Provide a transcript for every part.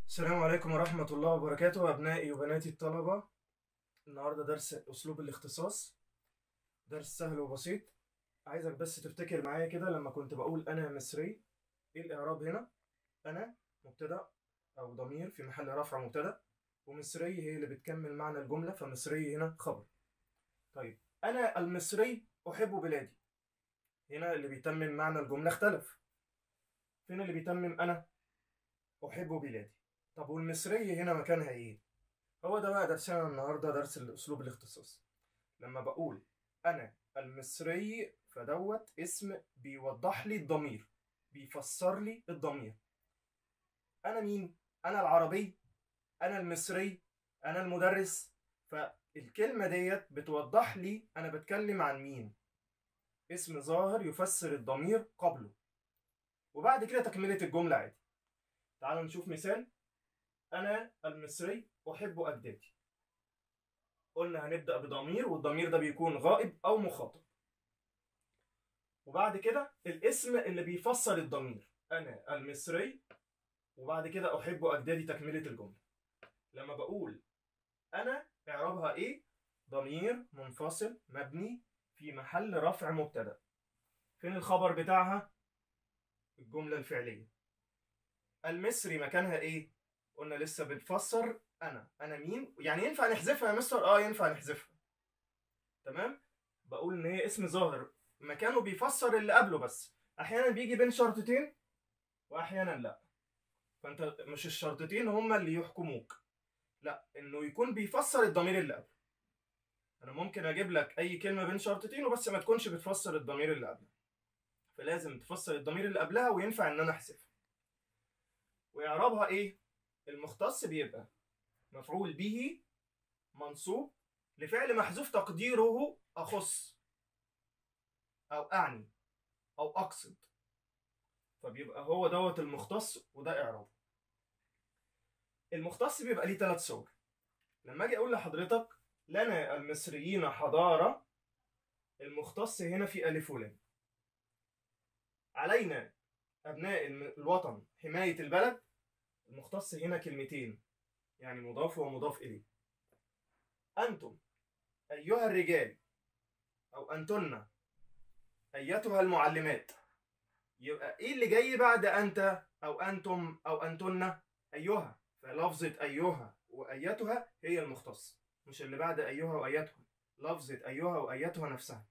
السلام عليكم ورحمة الله وبركاته أبنائي وبناتي الطلبة النهاردة درس أسلوب الاختصاص درس سهل وبسيط عايزك بس تفتكر معايا كده لما كنت بقول أنا مصري إيه الإعراب هنا أنا مبتدأ أو ضمير في محل رفع مبتدأ ومصري هي اللي بتكمل معنى الجملة فمصري هنا خبر طيب أنا المصري أحب بلادي هنا اللي بيتمم معنى الجملة اختلف فين اللي بيتمم أنا أحب بلادي طب والمصرية هنا مكانها إيه؟ هو ده بقى درسنا النهاردة درس الأسلوب الاختصاصي لما بقول أنا المصري فدوت اسم بيوضح لي الضمير بيفسر لي الضمير أنا مين؟ أنا العربي أنا المصري أنا المدرس فالكلمة ديت بتوضح لي أنا بتكلم عن مين اسم ظاهر يفسر الضمير قبله وبعد كده تكملة الجملة عادي تعالوا نشوف مثال أنا المصري أحب أجدادي قلنا هنبدأ بضمير والضمير ده بيكون غائب أو مخاطب وبعد كده الاسم اللي بيفسر الضمير أنا المصري وبعد كده أحب أجدادي تكملة الجملة لما بقول أنا إعرابها إيه؟ ضمير منفصل مبني في محل رفع مبتدأ فين الخبر بتاعها؟ الجملة الفعلية المصري مكانها ايه؟ قلنا لسه بتفسر انا انا مين؟ يعني ينفع نحذفها يا مستر؟ اه ينفع نحذفها تمام؟ بقول ان هي اسم ظاهر مكانه بيفسر اللي قبله بس احيانا بيجي بين شرطتين واحيانا لا فانت مش الشرطتين هما اللي يحكموك لا انه يكون بيفسر الضمير اللي قبله انا ممكن اجيب لك اي كلمه بين شرطتين وبس ما تكونش بتفسر الضمير اللي قبلها فلازم تفسر الضمير اللي قبلها وينفع ان انا احذفها وإعرابها إيه؟ المختص بيبقى مفعول به منصوب لفعل محذوف تقديره أخص أو أعني أو أقصد فبيبقى هو دوت المختص وده إعرابه المختص بيبقى ليه ثلاث صور لما أجي أقول لحضرتك لنا المصريين حضارة المختص هنا في ألف ولام علينا أبناء الوطن حماية البلد المختص هنا كلمتين يعني مضاف ومضاف إليه أنتم أيها الرجال أو أنتن أيتها المعلمات يبقى إيه اللي جاي بعد أنت أو أنتم أو أنتن أيها فلفظة أيها وأيتها هي المختص مش اللي بعد أيها وأيتها لفظة أيها وأيتها نفسها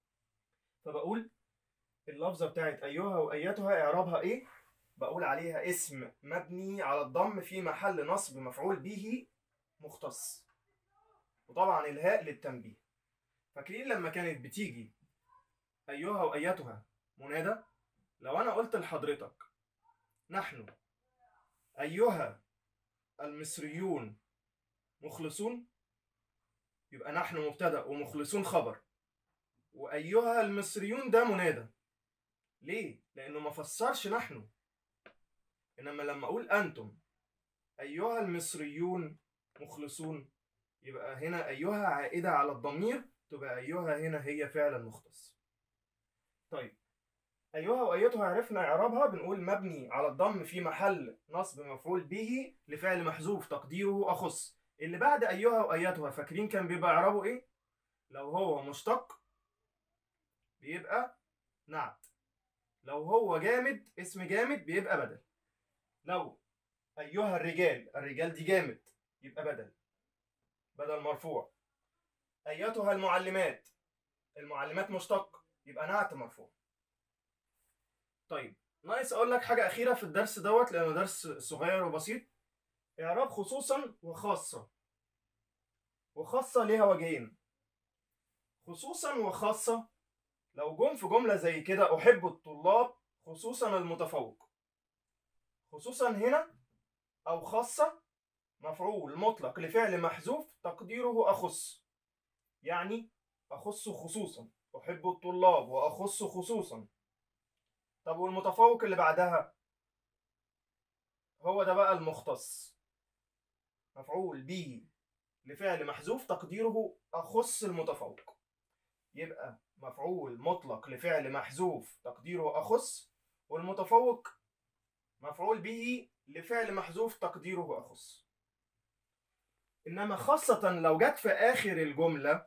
فبقول اللفظة بتاعت أيها وأيتها إعرابها إيه؟ بقول عليها اسم مبني على الضم في محل نصب مفعول به مختص وطبعا الهاء للتنبيه فاكرين لما كانت بتيجي أيها وأيتها منادى لو أنا قلت لحضرتك نحن أيها المصريون مخلصون يبقى نحن مبتدأ ومخلصون خبر وأيها المصريون ده منادى ليه؟ لأنه ما فسرش نحن إنما لما أقول أنتم أيها المصريون مخلصون يبقى هنا أيها عائدة على الضمير تبقى أيها هنا هي فعلا مختص طيب أيها وأيتها عرفنا إعرابها بنقول مبني على الضم في محل نصب مفعول به لفعل محذوف تقديره أخص اللي بعد أيها وأيتها فاكرين كان بيبقى إعرابه إيه؟ لو هو مشتق بيبقى نعت لو هو جامد اسم جامد بيبقى بدل لو أيها الرجال الرجال دي جامد يبقى بدل بدل مرفوع أيتها المعلمات المعلمات مشتق يبقى نعت مرفوع طيب ناقص أقول لك حاجة أخيرة في الدرس دوت لأنه درس صغير وبسيط إعراب خصوصا وخاصة وخاصة ليها وجهين خصوصا وخاصة لو جم في جملة زي كده أحب الطلاب خصوصا المتفوق خصوصا هنا أو خاصة مفعول مطلق لفعل محذوف تقديره أخص يعني أخص خصوصا أحب الطلاب وأخص خصوصا طب والمتفوق اللي بعدها هو ده بقى المختص مفعول به لفعل محذوف تقديره أخص المتفوق يبقى مفعول مطلق لفعل محذوف تقديره أخص والمتفوق مفعول به لفعل محذوف تقديره أخص إنما خاصة لو جت في آخر الجملة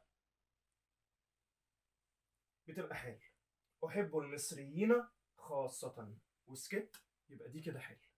بتبقى حال أحب المصريين خاصة وسكت يبقى دي كده حال